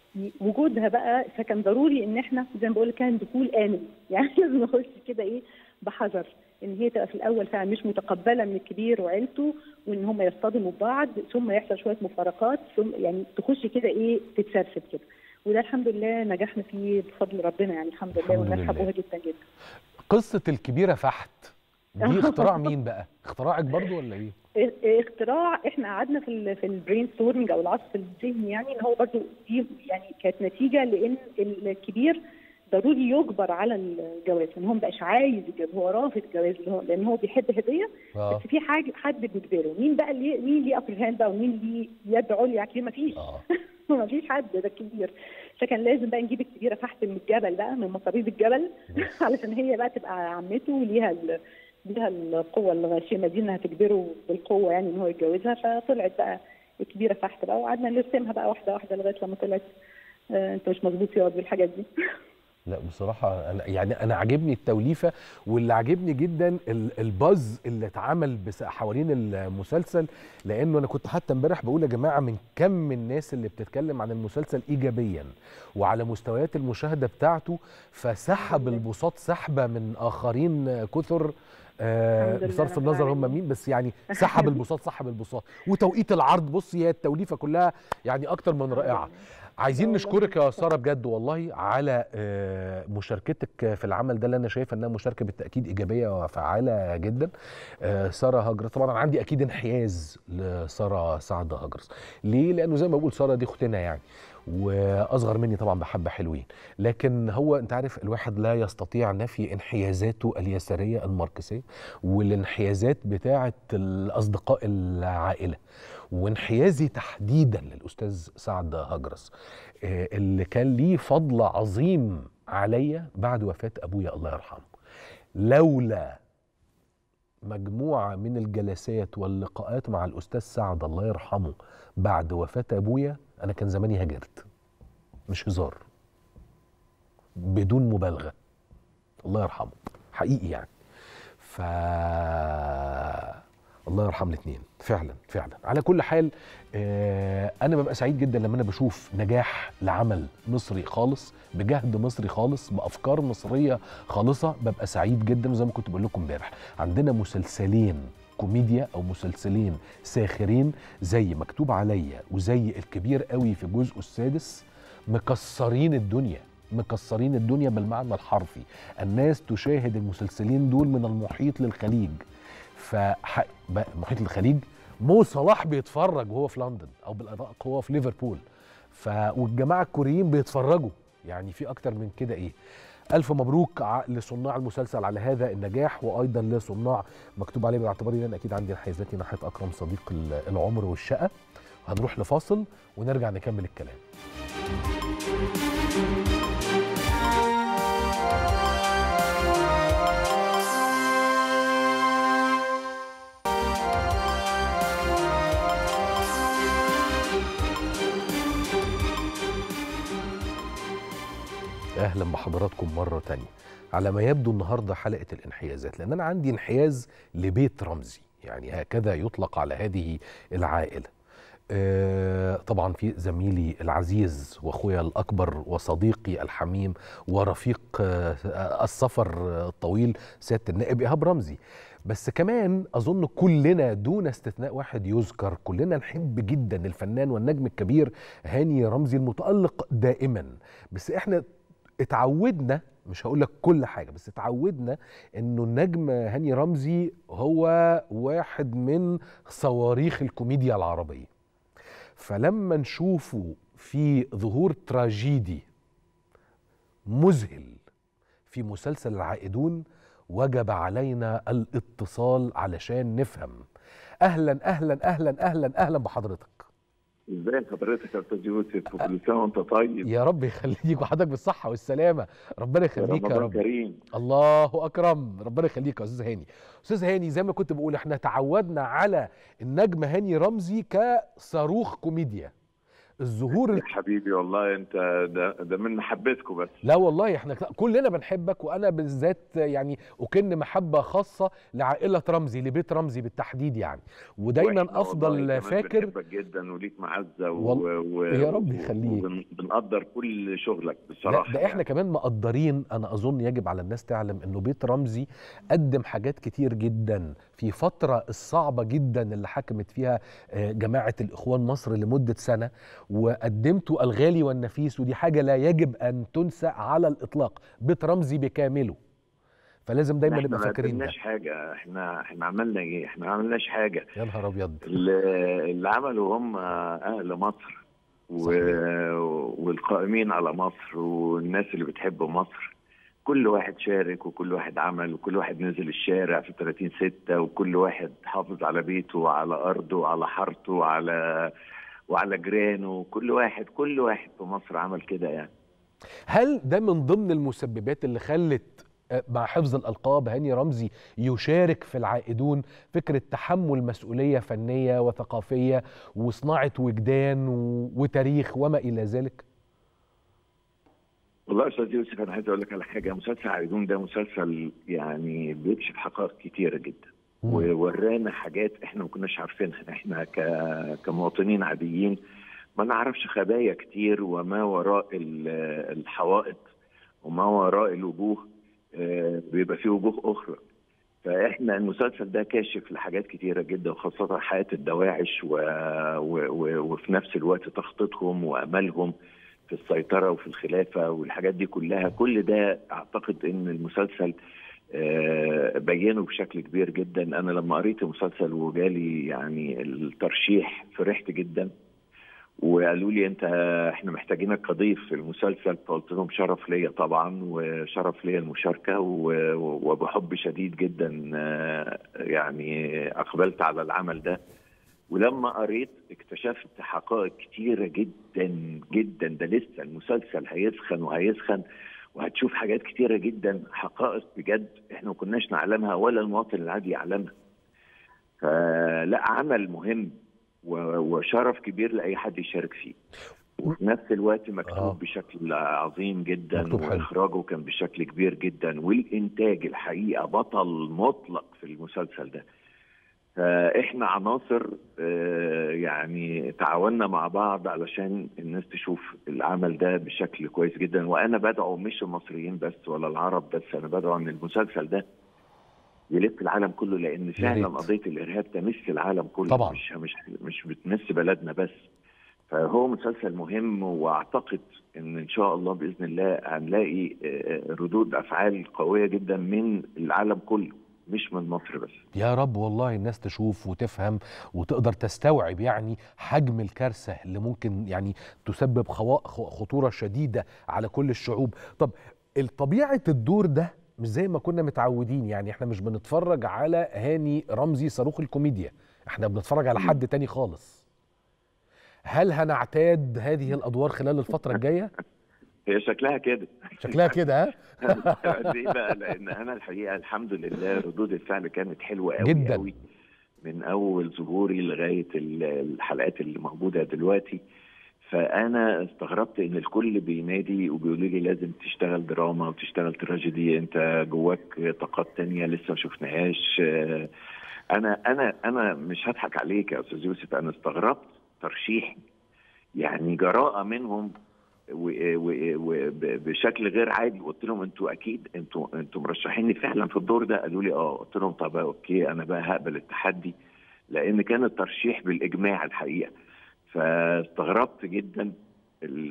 وجودها بقى فكان ضروري ان احنا زي ما بقول كان دخول امن يعني لازم نخش كده ايه بحذر ان هي تبقى في الاول فعلا مش متقبله من الكبير وعيلته وان هم يصطدموا ببعض ثم يحصل شويه مفارقات ثم يعني تخش كده ايه تتسرسب كده وده الحمد لله نجحنا فيه بفضل ربنا يعني الحمد لله الحمد والناس لله. حبوها جدا جدا قصه الكبيره فحت دي اختراع مين بقى اختراعك برضو ولا ايه اه- اختراع احنا قعدنا في ال في البرين ستورمنج او العصف الذهني يعني ان هو برضو دي يعني كانت نتيجه لان الكبير ضروري يجبر على الجواز ان هو ما بقاش عايز يتجوز هو رافض الجواز اللي هو لان هو بيحب هديه اه بس في حاجه حد بيجبره مين بقى اللي مين ليه ابر هاند بقى ومين ليه يد عليا عليه ما فيش اه ما فيش حد ده الكبير فكان لازم بقى نجيب الكبيره تحت من الجبل بقى من مصاريف الجبل علشان هي بقى تبقى عمته وليها ال... ليها القوه الغاشمه دي انها تجبره بالقوه يعني ان هو يتجوزها فطلعت بقى الكبيره تحت بقى وقعدنا نرسمها بقى واحده واحده لغايه لما طلعت آه انت مش مظبوط يا بالحاجات دي لا بصراحة أنا يعني أنا عاجبني التوليفة واللي عاجبني جدا ال- الباز اللي اتعمل بس حوالين المسلسل لأنه أنا كنت حتى امبارح بقول يا جماعة من كم الناس اللي بتتكلم عن المسلسل إيجابيا وعلى مستويات المشاهدة بتاعته فسحب البساط سحبة من آخرين كثر آه الحمد لله بصرف رب النظر هم العالمين. مين بس يعني سحب البساط سحب البساط وتوقيت العرض بصي هي التوليفة كلها يعني أكتر من رائعة عايزين والله نشكرك يا ساره بجد والله على آه، مشاركتك في العمل ده اللي انا شايف انها مشاركه بالتاكيد ايجابيه وفعاله جدا آه، ساره هجرس طبعا أنا عندي اكيد انحياز لساره سعد هجرس ليه لانه زي ما بقول ساره دي اختنا يعني واصغر مني طبعا بحبه حلوين لكن هو انت عارف الواحد لا يستطيع نفي انحيازاته اليساريه الماركسيه والانحيازات بتاعه الاصدقاء العائله وانحيازي تحديدا للاستاذ سعد هجرس آه، اللي كان ليه فضل عظيم عليا بعد وفاه ابويا الله يرحمه لولا مجموعه من الجلسات واللقاءات مع الاستاذ سعد الله يرحمه بعد وفاه ابويا انا كان زماني هاجرت مش هزار بدون مبالغه الله يرحمه حقيقي يعني ف الله يرحم الاثنين فعلا فعلا على كل حال آه انا ببقى سعيد جدا لما انا بشوف نجاح لعمل مصري خالص بجهد مصري خالص بافكار مصريه خالصه ببقى سعيد جدا وزي ما كنت بقول لكم امبارح عندنا مسلسلين كوميديا او مسلسلين ساخرين زي مكتوب عليا وزي الكبير قوي في جزءه السادس مكسرين الدنيا مكسرين الدنيا بالمعنى الحرفي الناس تشاهد المسلسلين دول من المحيط للخليج فمحيط للخليج مو صلاح بيتفرج وهو في لندن او بالادق هو في ليفربول ف والجماعه الكوريين بيتفرجوا يعني في اكتر من كده ايه الف مبروك ع- لصناع المسلسل على هذا النجاح وايضا لصناع مكتوب عليه باعتباري ان أنا اكيد عندي انحيازاتي ناحيه اكرم صديق ال- العمر والشقه هنروح لفاصل ونرجع نكمل الكلام اهلا بحضراتكم مره تانية على ما يبدو النهارده حلقه الانحيازات لان انا عندي انحياز لبيت رمزي يعني هكذا يطلق على هذه العائله آه، طبعا في زميلي العزيز واخويا الاكبر وصديقي الحميم ورفيق آه، السفر الطويل سياده النائب ايهاب رمزي بس كمان اظن كلنا دون استثناء واحد يذكر كلنا نحب جدا الفنان والنجم الكبير هاني رمزي المتالق دائما بس احنا اتعودنا مش هقول لك كل حاجه بس اتعودنا انه النجم هاني رمزي هو واحد من صواريخ الكوميديا العربيه فلما نشوفه في ظهور تراجيدي مذهل في مسلسل العائدون وجب علينا الاتصال علشان نفهم اهلا اهلا اهلا اهلا اهلا بحضرتك ازاي حضرتك يا استاذ يوسف وكل سنه وانت طيب يا رب يخليك وحضرتك بالصحه والسلامه ربنا يخليك يا رمضان رب كريم الله اكرم ربنا يخليك يا استاذ هاني استاذ هاني زي ما كنت بقول احنا تعودنا على النجم هاني رمزي كصاروخ كوميديا الظهور يا ال... حبيبي والله انت ده, ده من محبتكم بس لا والله احنا كلنا بنحبك وانا بالذات يعني اكن محبه خاصه لعائله رمزي لبيت رمزي بالتحديد يعني ودايما وإحنا والله افضل كمان فاكر بنحبك جدا وليك معزه و... وال- و... يا رب و- يخليك. وبن- بنقدر كل شغلك لا بصراحه ده احنا كمان مقدرين انا اظن يجب على الناس تعلم انه بيت رمزي قدم حاجات كتير جدا في فترة الصعبة جدا اللي حكمت فيها آه، جماعة الإخوان مصر لمدة سنة وقدمتوا الغالي والنفيس ودي حاجة لا يجب أن تنسى على الإطلاق بيت رمزي بكامله فلازم دايما احنا نبقى ما فاكرين ده قدمناش حاجه احنا احنا عملنا ايه احنا ما عملناش حاجه يا نهار أبيض اللي اللي عملوا هم اهل مصر و... والقائمين على مصر والناس اللي بتحب مصر كل واحد شارك وكل واحد عمل وكل واحد نزل الشارع في 30 ستة وكل واحد حافظ على بيته وعلى أرضه وعلى حارته وعلى وعلى جيرانه كل واحد كل واحد في مصر عمل كده يعني هل ده من ضمن المسببات اللي خلت آه، مع حفظ الألقاب هاني رمزي يشارك في العائدون فكرة تحمل مسؤولية فنية وثقافية وصناعة وجدان و- وتاريخ وما إلى ذلك والله يا استاذ يوسف انا عايز اقول لك على حاجه مسلسل عايدون ده مسلسل يعني بيكشف حقائق كتيره جدا مم. وورانا حاجات احنا ما كناش عارفينها احنا ك... كمواطنين عاديين ما نعرفش خبايا كتير وما وراء ال- الحوائط وما وراء الوجوه آه، بيبقى فيه وجوه اخرى فاحنا المسلسل ده كاشف لحاجات كتيره جدا وخاصه حياه الدواعش و... و... و... وفي نفس الوقت تخطيطهم واملهم في السيطره وفي الخلافه والحاجات دي كلها كل ده اعتقد ان المسلسل آه، بينه بشكل كبير جدا انا لما قريت المسلسل وجالي يعني الترشيح فرحت جدا وقالوا لي انت احنا محتاجينك كضيف في المسلسل فقلت لهم شرف ليا طبعا وشرف ليا المشاركه و- وبحب شديد جدا آه، يعني اقبلت على العمل ده ولما قريت اكتشفت حقائق كتيرة جدا جدا ده لسه المسلسل هيسخن وهيسخن وهتشوف حاجات كتيرة جدا حقائق بجد احنا ما كناش نعلمها ولا المواطن العادي يعلمها فلا عمل مهم و- وشرف كبير لأي حد يشارك فيه وفي نفس الوقت مكتوب آه. آه. بشكل عظيم جدا مكتوب حلو. واخراجه كان بشكل كبير جدا والانتاج الحقيقه بطل مطلق في المسلسل ده فاحنا عناصر آه، يعني تعاوننا مع بعض علشان الناس تشوف العمل ده بشكل كويس جدا وانا بدعو مش المصريين بس ولا العرب بس انا بدعو ان المسلسل ده يلف العالم كله لان فعلا ريت. قضيه الارهاب تمس العالم كله طبعاً. مش مش مش بتمس بلدنا بس فهو مسلسل مهم واعتقد ان ان شاء الله باذن الله هنلاقي آه، ردود افعال قويه جدا من العالم كله مش من مصر بس يا رب والله الناس تشوف وتفهم وتقدر تستوعب يعني حجم الكارثة اللي ممكن يعني تسبب خوا- خ- خطورة شديدة على كل الشعوب طب طبيعة الدور ده مش زي ما كنا متعودين يعني احنا مش بنتفرج على هاني رمزي صاروخ الكوميديا احنا بنتفرج على حد تاني خالص هل هنعتاد هذه الادوار خلال الفترة الجاية؟ هي شكلها كده شكلها كده ها؟ ليه بقى؟ لان انا الحقيقه الحمد لله ردود الفعل كانت حلوه قوي جداً. قوي من اول ظهوري لغايه ال- الحلقات اللي موجوده دلوقتي فانا استغربت ان الكل بينادي وبيقولوا لي لازم تشتغل دراما وتشتغل تراجيدي انت جواك طاقات تانية لسه ما شفناهاش آه، انا انا انا مش هضحك عليك يا استاذ يوسف انا استغربت ترشيح يعني جراءه منهم و- و- و- ب- بشكل غير عادي قلت لهم انتوا اكيد انتوا انتوا مرشحيني فعلا في الدور ده قالوا لي اه قلت لهم طب اوكي انا بقى هقبل التحدي لان كان الترشيح بالاجماع الحقيقه فاستغربت جدا ال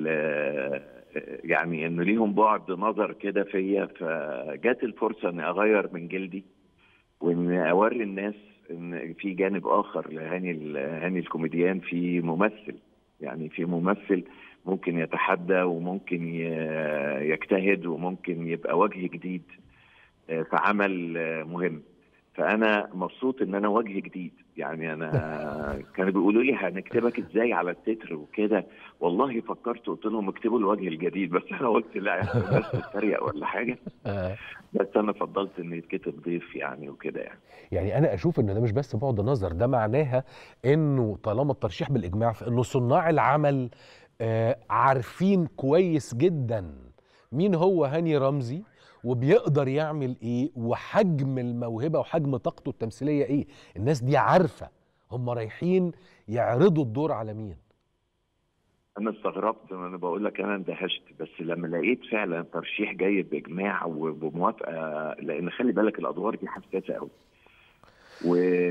ال يعني انه ليهم بعد نظر كده فيا فجات الفرصه اني اغير من جلدي وان اوري الناس ان في جانب اخر لهاني ال- هاني الكوميديان في ممثل يعني في ممثل ممكن يتحدى وممكن ي- يجتهد وممكن يبقى وجه جديد آه، في عمل آه، مهم فانا مبسوط ان انا وجه جديد يعني انا كانوا بيقولوا لي هنكتبك ازاي على التتر وكده والله فكرت قلت لهم اكتبوا الوجه الجديد بس انا قلت لا يعني بس تتريق ولا حاجه آه. بس انا فضلت ان يتكتب ضيف يعني وكده يعني يعني انا اشوف ان ده مش بس بعد نظر ده معناها انه طالما الترشيح بالاجماع فانه صناع العمل آه عارفين كويس جدا مين هو هاني رمزي وبيقدر يعمل ايه وحجم الموهبه وحجم طاقته التمثيليه ايه الناس دي عارفه هم رايحين يعرضوا الدور على مين انا استغربت انا بقول لك انا اندهشت بس لما لقيت فعلا ترشيح جاي باجماع وبموافقه لان خلي بالك الادوار دي حساسه قوي و...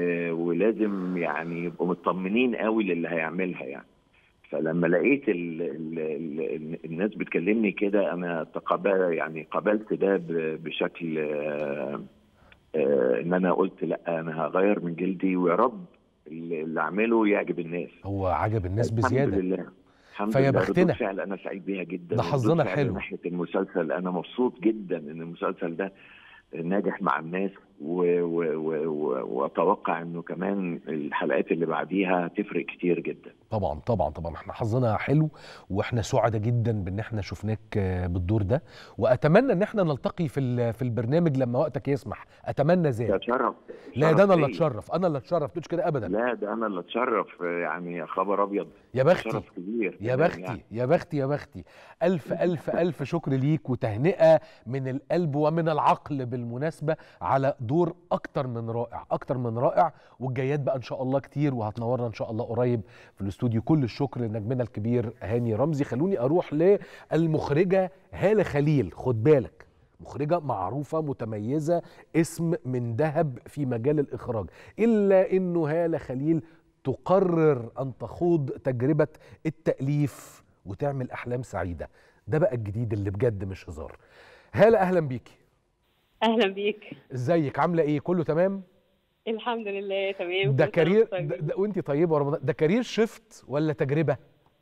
ولازم يعني يبقوا مطمنين قوي للي هيعملها يعني فلما لقيت ال... ال... ال... الناس بتكلمني كده انا تقبل يعني قبلت ده ب... بشكل آه، آه، ان انا قلت لا انا هغير من جلدي ويا رب اللي اللي اعمله يعجب الناس هو عجب الناس الحمد بزياده لله الحمد فيا لله بختنا. ردود فعل انا سعيد بيها جدا ده ردود حظنا فعل حلو. ناحيه المسلسل انا مبسوط جدا ان المسلسل ده ناجح مع الناس و- و- و- و- واتوقع انه كمان الحلقات اللي بعديها هتفرق كتير جدا طبعا طبعا طبعا احنا حظنا حلو واحنا سعداء جدا بان احنا شفناك آه، بالدور ده واتمنى ان احنا نلتقي في ال- في البرنامج لما وقتك يسمح اتمنى ده ذلك شرف لا شرف ده انا اللي ليا. اتشرف انا اللي اتشرف تقولش كده ابدا لا ده انا اللي اتشرف يعني يا خبر ابيض يا بختي شرف كبير يا كمان بختي يعني. يا بختي يا بختي ألف ألف ألف شكر ليك وتهنئة من القلب ومن العقل بالمناسبة على دور أكتر من رائع أكتر من رائع والجايات بقى إن شاء الله كتير وهتنورنا إن شاء الله قريب في الاستوديو كل الشكر لنجمنا الكبير هاني رمزي خلوني أروح للمخرجة هالة خليل خد بالك مخرجة معروفة متميزة اسم من ذهب في مجال الإخراج إلا إنه هالة خليل تقرر أن تخوض تجربة التأليف وتعمل أحلام سعيدة ده بقى الجديد اللي بجد مش هزار هالة أهلا بيكي اهلا بيك ازيك عاملة ايه كله تمام الحمد لله تمام ده كل سنة كارير وانتم ده, طيبين. ده وانتي طيبة ورمضان ده كارير شيفت ولا تجربة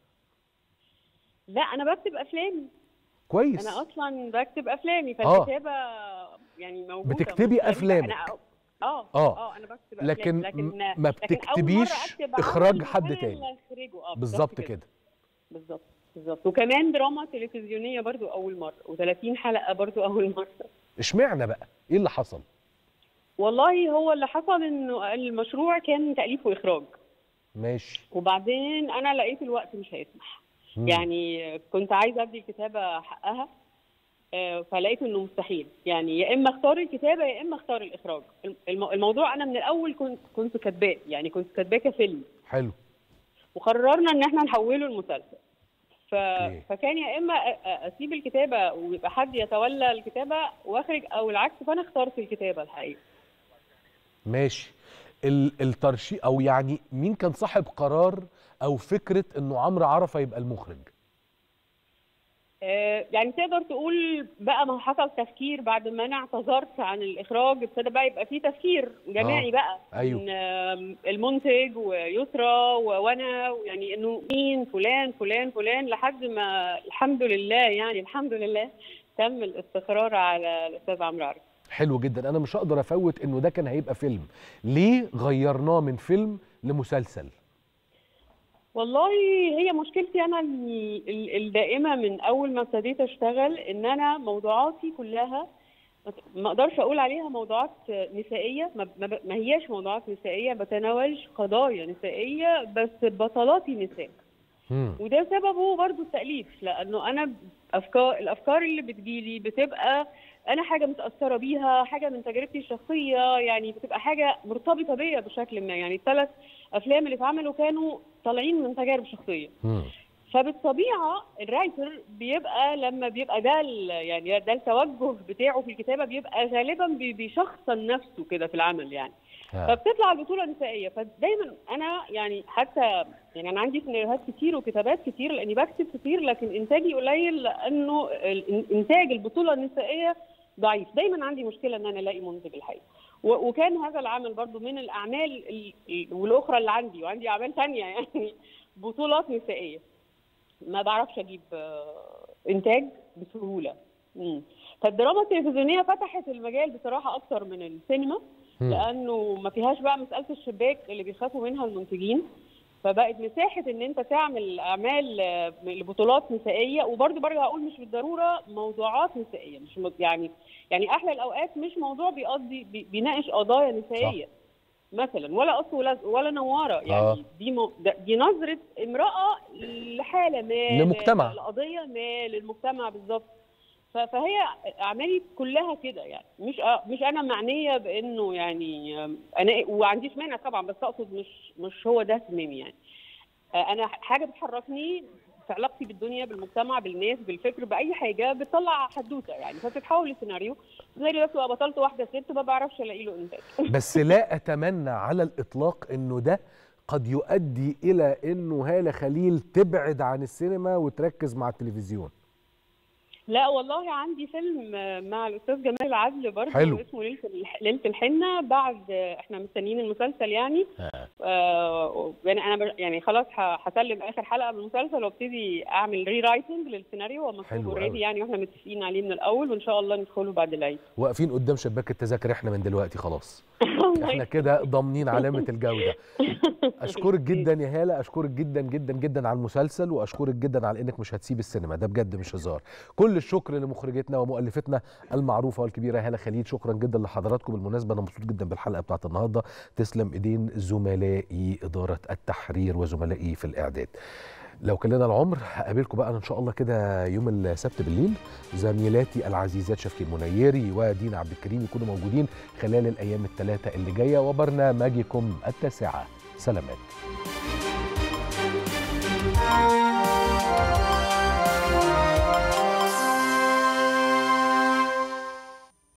لا انا بكتب افلامي كويس انا اصلا بكتب افلامي آه. فالكتابه يعني موجوده بتكتبي مختلفة. أفلامك. أنا- اه آه. اه انا بكتب لكن أفلامي. م- لكن ما لكن أول مرة بتكتبيش أكتب إخراج عمل حد وأنا تاني. اللي أخرجه. اه بالظبط كده بالظبط بالظبط وكمان دراما تلفزيونيه برضو اول مره و30 حلقه برضو اول مره اشمعنى بقى ايه اللي حصل والله هو اللي حصل انه المشروع كان تاليف واخراج ماشي وبعدين انا لقيت الوقت مش هيسمح مم. يعني كنت عايزه ادي الكتابه حقها آه، فلقيت انه مستحيل يعني يا اما اختار الكتابه يا اما اختار الاخراج الم- الموضوع انا من الاول كنت كنت كاتباه يعني كنت كاتباه كفيلم حلو وقررنا ان احنا نحوله لمسلسل ف... أوكي. فكان يا اما أ- أ- اسيب الكتابه ويبقى حد يتولى الكتابه واخرج او العكس فانا اخترت الكتابه الحقيقه ماشي ال- الترشيح او يعني مين كان صاحب قرار او فكره انه عمرو عرفه يبقى المخرج آه، يعني تقدر تقول بقى ما حصل تفكير بعد ما انا اعتذرت عن الاخراج ابتدى بقى يبقى في تفكير جماعي آه، بقى أيوه. من آم، المنتج ويسرى و- وانا يعني انه مين فلان فلان فلان لحد ما الحمد لله يعني الحمد لله تم الاستقرار على الاستاذ عمرو عرفة حلو جدا انا مش هقدر افوت انه ده كان هيبقى فيلم ليه غيرناه من فيلم لمسلسل والله هي مشكلتي انا ال- ال- الدائمه من اول ما ابتديت اشتغل ان انا موضوعاتي كلها ما اقدرش اقول عليها موضوعات نسائيه ما, ما, ما هياش موضوعات نسائيه بتناولش قضايا نسائيه بس بطلاتي نساء مم. وده سببه برضو التأليف لأنه أنا أفكار الأفكار اللي بتجيلي بتبقى أنا حاجة متأثرة بيها حاجة من تجربتي الشخصية يعني بتبقى حاجة مرتبطة بيا بشكل ما يعني الثلاث أفلام اللي اتعملوا كانوا طالعين من تجارب شخصية مم. فبالطبيعه الرايتر بيبقى لما بيبقى ده ال- يعني ده التوجه بتاعه في الكتابه بيبقى غالبا بي- بيشخصن نفسه كده في العمل يعني ها. فبتطلع البطوله نسائيه فدايما انا يعني حتى يعني انا عندي سيناريوهات كتير وكتابات كتير لاني بكتب كتير لكن انتاجي قليل لانه ال- انتاج البطوله النسائيه ضعيف دايما عندي مشكله ان انا الاقي منتج الحقيقه و- وكان هذا العمل برضو من الاعمال ال- ال- والاخرى اللي عندي وعندي اعمال تانية يعني بطولات نسائيه ما بعرفش اجيب آه، انتاج بسهوله مم. فالدراما التلفزيونيه فتحت المجال بصراحه اكتر من السينما مم. لانه ما فيهاش بقى مساله الشباك اللي بيخافوا منها المنتجين فبقت مساحه ان انت تعمل اعمال آه، لبطولات نسائيه وبرضه برجع اقول مش بالضروره موضوعات نسائيه مش م- يعني يعني احلى الاوقات مش موضوع بيقضي بي- بيناقش قضايا نسائيه مثلا ولا قص ولا ولا نواره يعني آه. دي مو ده- دي نظره امراه لحاله ما لمجتمع. لقضيه ما للمجتمع بالظبط ف- فهي اعمالي كلها كده يعني مش أ- مش انا معنيه بانه يعني أم، انا وعنديش مانع طبعا بس اقصد مش مش هو ده اهتمامي يعني آه، انا حاجه بتحركني في علاقتي بالدنيا بالمجتمع بالناس بالفكر باي حاجه بتطلع حدوته يعني فبتتحول لسيناريو السيناريو ده بتبقى بطلته واحده ست ما بعرفش الاقي له انتاج بس لا اتمنى على الاطلاق انه ده قد يؤدي الى انه هاله خليل تبعد عن السينما وتركز مع التلفزيون لا والله عندي فيلم آه، مع الاستاذ جمال العدل برضه حلو. اسمه ليله الح- ليله الحنه بعد آه، احنا مستنيين المسلسل يعني آه. آه يعني انا بر- يعني خلاص ه- هسلم اخر حلقه من المسلسل وابتدي اعمل ري رايتنج للسيناريو هو حلو مكتوب أوي. اوريدي يعني واحنا متفقين عليه من الاول وان شاء الله ندخله بعد العيد واقفين قدام شباك التذاكر احنا من دلوقتي خلاص احنا كده ضامنين علامه الجوده اشكرك جدا يا هاله اشكرك جدا جدا جدا على المسلسل واشكرك جدا على انك مش هتسيب السينما ده بجد مش هزار كل الشكر لمخرجتنا ومؤلفتنا المعروفه والكبيره هاله خليل شكرا جدا لحضراتكم بالمناسبه انا مبسوط جدا بالحلقه بتاعت النهارده تسلم ايدين زملائي اداره التحرير وزملائي في الاعداد لو كان لنا العمر هقابلكم بقى ان شاء الله كده يوم السبت بالليل زميلاتي العزيزات شفكي المنيري ودينا عبد الكريم يكونوا موجودين خلال الايام الثلاثه اللي جايه وبرنامجكم التاسعه سلامات